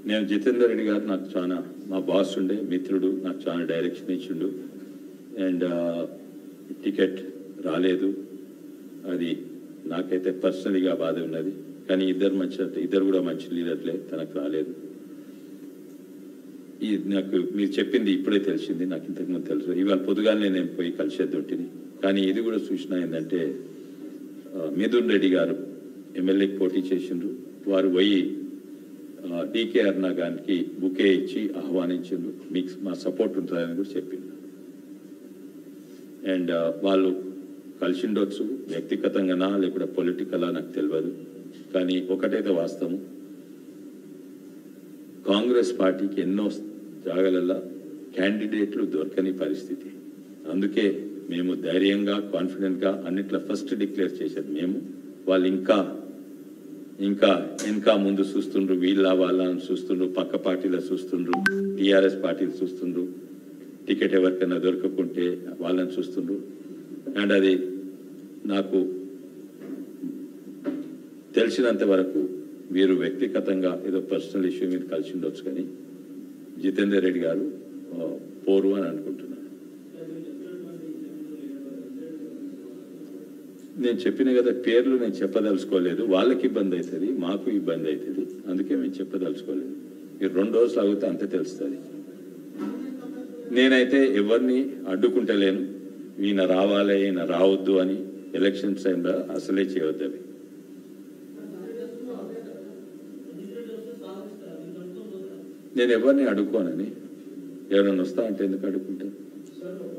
నేను జితేందర్ రెడ్డి గారు నాకు చాలా మా బాస్ ఉండే మిత్రుడు నాకు చాలా డైరెక్షన్ ఇచ్చిండు అండ్ టికెట్ రాలేదు అది నాకైతే పర్సనలీగా బాధ ఉన్నది కానీ ఇద్దరు మంచి ఇద్దరు కూడా మంచి లీడర్లే తనకు రాలేదు ఈ నాకు మీరు చెప్పింది ఇప్పుడే తెలిసింది నాకు ఇంతకుముందు తెలుసు ఇవాళ పొద్దుగానే నేను పోయి కలిసేద్దుంటిని కానీ ఇది కూడా సూచన ఏంటంటే ఆ, మిథున్ రెడ్డి గారు ఎమ్మెల్యేకి పోటీ చేసిండ్రు వారు పోయి డికే అరుణ గారికి బుకే ఇచ్చి ఆహ్వానించిండ్రు మీకు మా సపోర్ట్ ఉంటుందని కూడా చెప్పిండు అండ్ వాళ్ళు కలిసిండొచ్చు వ్యక్తిగతంగానా లేకపోతే పొలిటికలా నాకు తెలియదు కానీ ఒకటైతే వాస్తవం కాంగ్రెస్ పార్టీకి ఎన్నో జాగాలలో క్యాండిడేట్లు దొరకని పరిస్థితి అందుకే మేము ధైర్యంగా కాన్ఫిడెంట్గా అన్నిట్లో ఫస్ట్ డిక్లేర్ చేసేది మేము వాళ్ళు ఇంకా ఇంకా ఇంకా ముందు చూస్తుండ్రు వీళ్ళ వాళ్ళని చూస్తుండ్రు పక్క పార్టీలో చూస్తుండ్రు టీఆర్ఎస్ పార్టీలు చూస్తుండ్రు టికెట్ ఎవరికైనా దొరకకుంటే వాళ్ళని చూస్తుండ్రు అండ్ అది నాకు తెలిసినంత వరకు వీరు వ్యక్తిగతంగా ఏదో పర్సనల్ ఇష్యూ మీద కలిసి ఉండొచ్చు కానీ జితేందర్ రెడ్డి గారు ఆ, పోరు అని అనుకుంటున్నాను నేను చెప్పిన కదా పేర్లు నేను చెప్పదలుచుకోలేదు వాళ్ళకి ఇబ్బంది అవుతుంది మాకు ఇబ్బంది అవుతుంది అందుకే మేము చెప్పదలుచుకోలేదు మీరు రెండు రోజులు ఆగితే అంతే తెలుస్తుంది నేనైతే ఎవరిని అడ్డుకుంటలేను ఈయన రావాలి ఈయన రావద్దు అని ఎలక్షన్స్ టైంలో అసలే చేయవద్దు అవి నేను ఎవరిని అడుక్కోనని ఎవరైనా వస్తా అంటే ఎందుకు అడుక్కుంటాను